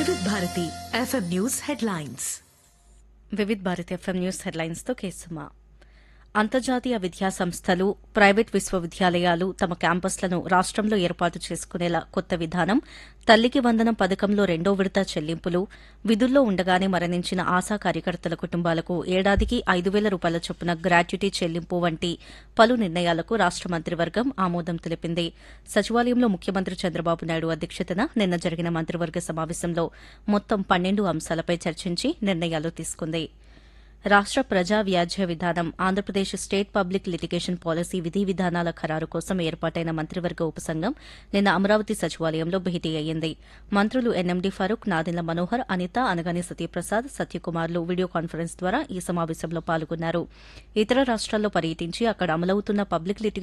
వివిధ Bharati FM news headlines Vividh Bharat FM news హెడ్లైన్స్తో కేసుమా అంతర్జాతీయ విద్యా సంస్థలు ప్రైవేట్ విశ్వవిద్యాలయాలు తమ క్యాంపస్లను రాష్టంలో ఏర్పాటు చేసుకునేలా కొత్త విధానం తల్లికి వందనం పథకంలో రెండో విడత చెల్లింపులు విధుల్లో ఉండగానే మరణించిన ఆశా కార్యకర్తల కుటుంబాలకు ఏడాదికి ఐదు వేల రూపాయల చొప్పున గ్రాట్యుటీ చెల్లింపు వంటి పలు నిర్ణయాలకు రాష్ట మంత్రివర్గం ఆమోదం తెలిపింది సచివాలయంలో ముఖ్యమంత్రి చంద్రబాబు నాయుడు అధ్యక్షతన నిన్న జరిగిన మంత్రివర్గ సమావేశంలో మొత్తం పన్నెండు అంశాలపై చర్చించి నిర్ణయాలు తీసుకుంది రాష్ట ప్రజా వ్యాజ్య విధానం Andhra Pradesh state public litigation policy విధి విధానాల ఖరారు కోసం ఏర్పాటైన మంత్రివర్గ ఉపసంఘం నిన్న అమరావతి సచివాలయంలో భేటీ అయ్యింది మంత్రులు ఎన్ఎండి ఫరూక్ నాదెండ్ల మనోహర్ అనిత అనగాని సత్యప్రసాద్ సత్యకుమార్లు వీడియో కాన్ఫరెన్స్ ద్వారా ఈ సమావేశంలో పాల్గొన్నారు ఇతర రాష్ట్రాల్లో పర్యటించి అక్కడ అమలవుతున్న పబ్లిక్ లిటిగేషన్